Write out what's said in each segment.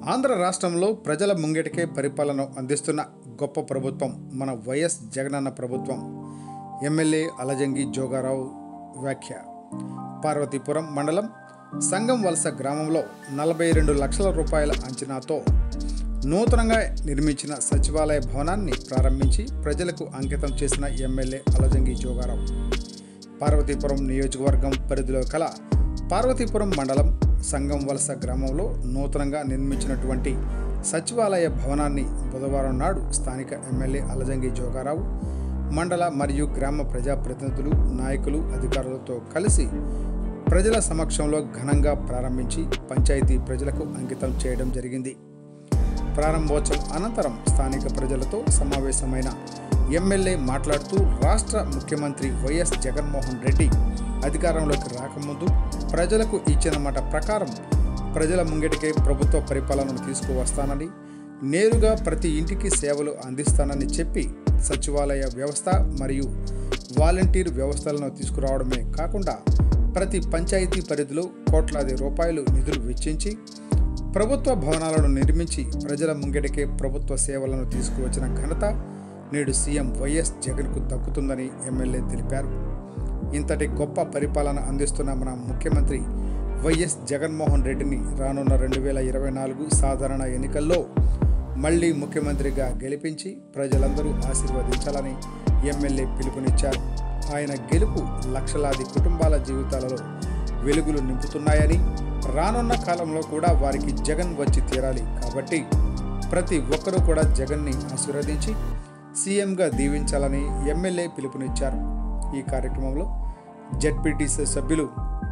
ఆంధ్ర రాష్ట్రంలో ప్రజల ముంగిటికే పరిపాలన అందిస్తున్న గొప్ప ప్రభుత్వం మన వైఎస్ జగనన్న ప్రభుత్వం ఎమ్మెల్యే అలజంగి జోగారావు వ్యాఖ్య పార్వతీపురం మండలం సంగం వలస గ్రామంలో నలభై రెండు లక్షల రూపాయల అంచనాతో నూతనంగా నిర్మించిన సచివాలయ భవనాన్ని ప్రారంభించి ప్రజలకు అంకితం చేసిన ఎమ్మెల్యే అలజంగి జోగారావు పార్వతీపురం నియోజకవర్గం పరిధిలో కల పార్వతీపురం మండలం సంగం వలస గ్రామంలో నూతనంగా నిర్మించినటువంటి సచివాలయ భవనాన్ని బుధవారం నాడు స్థానిక ఎమ్మెల్యే అలజంగి జోగారావు మండల మరియు గ్రామ ప్రజాప్రతినిధులు నాయకులు అధికారులతో కలిసి ప్రజల సమక్షంలో ఘనంగా ప్రారంభించి పంచాయతీ ప్రజలకు అంకితం చేయడం జరిగింది ప్రారంభోత్సవం అనంతరం స్థానిక ప్రజలతో సమావేశమైన ఎమ్మెల్యే మాట్లాడుతూ రాష్ట్ర ముఖ్యమంత్రి వైఎస్ జగన్మోహన్ రెడ్డి అధికారంలోకి రాకముందు ప్రజలకు ఇచ్చిన మాట ప్రకారం ప్రజల ముంగిటికే ప్రభుత్వ పరిపాలనను తీసుకువస్తానని నేరుగా ప్రతి ఇంటికి సేవలు అందిస్తానని చెప్పి సచివాలయ వ్యవస్థ మరియు వాలంటీర్ వ్యవస్థలను తీసుకురావడమే కాకుండా ప్రతి పంచాయతీ పరిధిలో కోట్లాది రూపాయలు నిధులు వెచ్చించి ప్రభుత్వ భవనాలను నిర్మించి ప్రజల ముంగిటికే ప్రభుత్వ సేవలను తీసుకువచ్చిన ఘనత నేడు సీఎం వైఎస్ జగన్కు దక్కుతుందని ఎమ్మెల్యే తెలిపారు ఇంతటి గొప్ప పరిపాలన అందిస్తున్న మన ముఖ్యమంత్రి వైఎస్ జగన్మోహన్ రెడ్డిని రానున్న రెండు వేల ఇరవై నాలుగు సాధారణ ఎన్నికల్లో మళ్లీ ముఖ్యమంత్రిగా గెలిపించి ప్రజలందరూ ఆశీర్వదించాలని ఎమ్మెల్యే పిలుపునిచ్చారు ఆయన గెలుపు లక్షలాది కుటుంబాల జీవితాలలో వెలుగులు నింపుతున్నాయని రానున్న కాలంలో కూడా వారికి జగన్ వచ్చి తీరాలి కాబట్టి ప్రతి ఒక్కరూ కూడా జగన్ని ఆశీర్వదించి సీఎంగా దీవించాలని ఎమ్మెల్యే పిలుపునిచ్చారు ఈ కార్యక్రమంలో జెడ్పీటీసీ సభ్యులు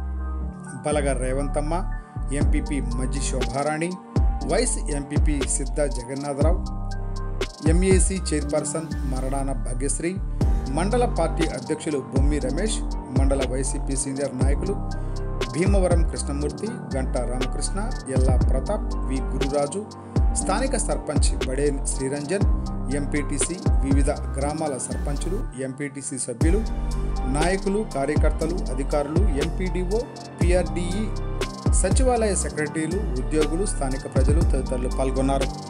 Balaga Revanthamma MPP Majji Shobharani vice MPP Siddha Jagannatharao MAC chairperson Marana Bhagyashri మండల పార్టీ అధ్యక్షులు బొమ్మి రమేష్ మండల వైసీపీ సీనియర్ నాయకులు భీమవరం కృష్ణమూర్తి గంటా రామకృష్ణ ఎల్లా ప్రతాప్ వి గురురాజు స్థానిక సర్పంచ్ బడేన్ శ్రీరంజన్ ఎంపీటీసీ వివిధ గ్రామాల సర్పంచులు ఎంపీటీసీ సభ్యులు నాయకులు కార్యకర్తలు అధికారులు ఎంపీడీఓ పిఆర్డీఈ సచివాలయ సెక్రటరీలు ఉద్యోగులు స్థానిక ప్రజలు తదితరులు పాల్గొన్నారు